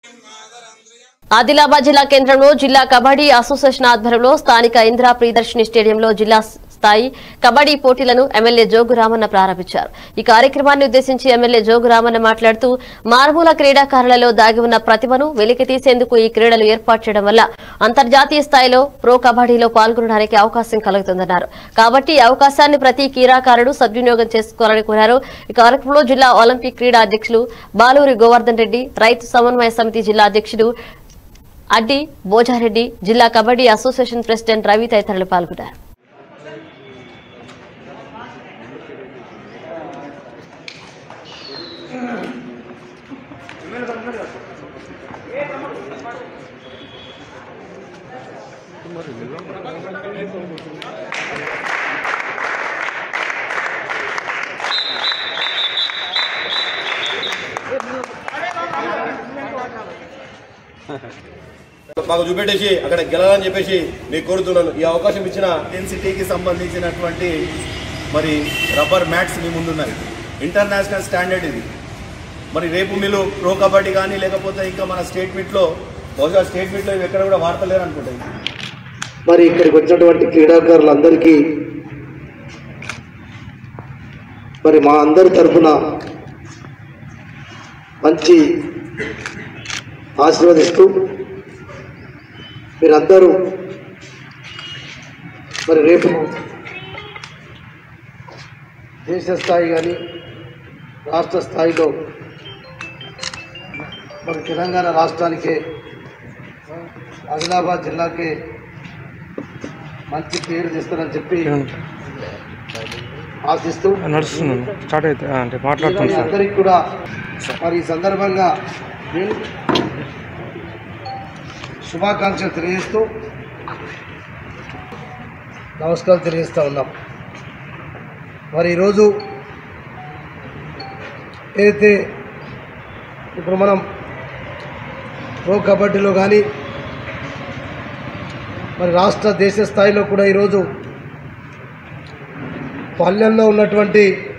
ఆదిలాబాద్ జిల్లా కేంద్రంలో జిల్లా కబడ్డీ అసోసియేషన్ ఆధ్వర్యంలో స్థానిక ఇందిరా ప్రియదర్శిని స్టేడియంలో జిల్లా స్థాయి కబడ్డీ పోటీలను ఎమ్మెల్యే జోగు రామన్న ప్రారంభించారు ఈ కార్యక్రమాన్ని ఉద్దేశించి ఎమ్మెల్యే జోగు రామన్న మాట్లాడుతూ మారుమూల క్రీడాకారులలో దాగి ఉన్న ప్రతిభను వెలికి తీసేందుకు ఈ క్రీడలు ఏర్పాటు చేయడం వల్ల అంతర్జాతీయ స్థాయిలో ప్రో కబడ్డీలో పాల్గొనడానికి అవకాశం కలుగుతుందన్నారు కాబట్టి ఈ అవకాశాన్ని ప్రతి క్రీడాకారుడు సద్వినియోగం చేసుకోవాలని కోరారు ఈ కార్యక్రమంలో జిల్లా ఒలింపిక్ క్రీడా అధ్యక్షులు బాలూరి గోవర్ధన్ రెడ్డి రైతు సమన్వయ సమితి జిల్లా అధ్యక్షుడు అడ్డి బోజారెడ్డి జిల్లా కబడ్డీ అసోసియేషన్ ప్రెసిడెంట్ రవి తదితరులు పాల్గొన్నారు మాకు చూపెట్టేసి అక్కడ గెలాలని చెప్పేసి నేను కోరుతున్నాను ఈ అవకాశం ఇచ్చిన ఇంటెన్సిటీకి సంబంధించినటువంటి మరి రబ్బర్ మ్యాట్స్ మీ ముందున్నాయి ఇంటర్నేషనల్ స్టాండర్డ్ ఇది మరి రేపు మీరు ప్రో కబడ్డీ కానీ లేకపోతే ఇంకా మన స్టేట్ మీట్లో బహుశా స్టేట్ మీట్లో ఇవి ఎక్కడ కూడా వాడతలేరు అనుకుంటాయి మరి ఇక్కడికి వచ్చినటువంటి క్రీడాకారులందరికీ మరి మా అందరి తరఫున మంచి ఆశీర్వదిస్తూ మీరందరూ మరి రేపు దేశ స్థాయి కానీ రాష్ట్ర స్థాయిలో మరి తెలంగాణ రాష్ట్రానికే ఆదిలాబాద్ జిల్లాకే మంచి పేరు తెస్తారని చెప్పి ఆశిస్తూ నడుస్తున్నాను స్టార్ట్ అయితే ఆ, అంటే మాట్లాడుతాను మీ సార్ అందరికి కూడా మరి ఈ సందర్భంగా నేను శుభాకాంక్షలు తెలియజేస్తూ నమస్కారం తెలియజేస్తూ ఉన్నాం మరి ఈరోజు ఏదైతే ఇప్పుడు మనం ప్రో కబడ్డీలో కానీ మరి రాష్ట్ర దేశ స్థాయిలో కూడా ఈరోజు పల్లెల్లో ఉన్నటువంటి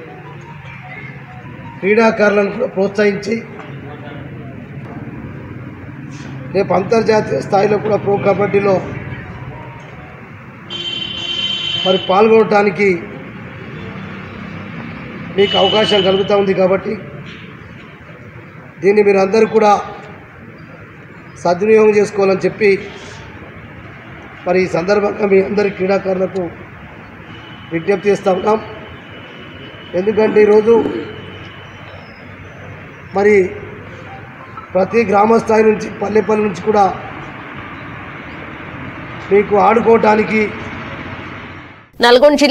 క్రీడాకారులను కూడా ప్రోత్సహించి రేపు అంతర్జాతీయ స్థాయిలో కూడా ప్రో కబడ్డీలో మరి పాల్గొనడానికి మీకు అవకాశం కలుగుతూ ఉంది కాబట్టి దీన్ని మీరు అందరూ కూడా సద్వినియోగం చేసుకోవాలని చెప్పి మరి ఈ సందర్భంగా మీ అందరి క్రీడాకారులకు విజ్ఞప్తి చేస్తూ ఉన్నాం ఎందుకంటే ఈరోజు మరి ప్రతి గ్రామ స్థాయి నుంచి పల్లెపల్లి నుంచి కూడా మీకు ఆడుకోవటానికి నల్గొండ జిల్లా